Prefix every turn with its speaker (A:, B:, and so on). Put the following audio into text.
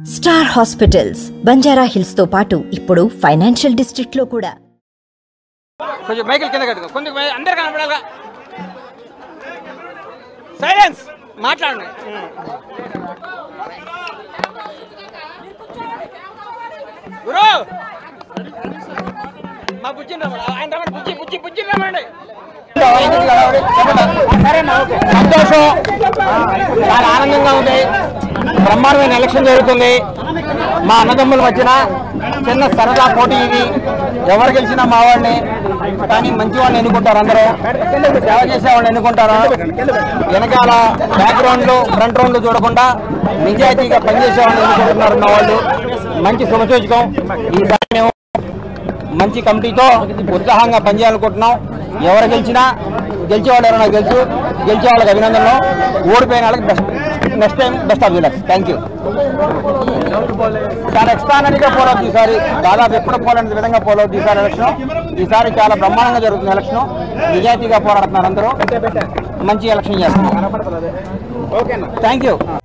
A: star hospitals Banjara hills తో పాటు ఇప్పుడు ఫైనాన్షియల్ డిస్ట్రిక్ట్ లో కూడా
B: కొంచెం మైకిల్ కింద కట్టుకో కొంచెం మై- అందరు కనపడాలిగా సైలెన్స్ మాట్లాడండి గురు మా బుజ్జిని రమ్మని ఆయన రమ్మని బుజ్జి బుజ్జి బుజ్జిని రమ్మండి సంతోషం చాలా ఆనందంగా ఉంది బ్రహ్మాండమైన ఎలక్షన్ జరుగుతుంది మా అన్నదమ్ముల మధ్యన చిన్న సరదా పోటీ ఇది ఎవరు గెలిచినా మా వాడిని కానీ మంచి వాళ్ళని ఎన్నుకుంటారు అందరూ సేవ చేసే వాళ్ళని ఎన్నుకుంటారు వెనకాల బ్యాక్గ్రౌండ్ ఫ్రంట్ రౌండ్ చూడకుండా నిజాయితీగా పనిచేసే వాళ్ళని ఎన్నుకుంటున్నారు మా వాళ్ళు మంచి శుభసూచకం ఈసారి మేము మంచి కమిటీతో ఉత్సాహంగా పనిచేయాలనుకుంటున్నాం ఎవరు గెలిచినా గెలిచే వాళ్ళు ఎవరైనా గెలుచు గెలిచే వాళ్ళకి అభినందనలు ఓడిపోయిన వాళ్ళకి best next time best of the luck thank you చాలా ఎక్స్ట్రానరీగా పోల్ అవుతుంది ఈసారి దాదాపు ఎప్పుడు పోలేని విధంగా పోల్ అవుతుంది ఈసారి ఎలక్షన్ ఈసారి చాలా బ్రహ్మాండంగా జరుగుతుంది ఎలక్షన్ నిజాయితీగా పోరాడుతున్నారు అందరూ మంచి ఎలక్షన్ చేస్తున్నారు థ్యాంక్ యూ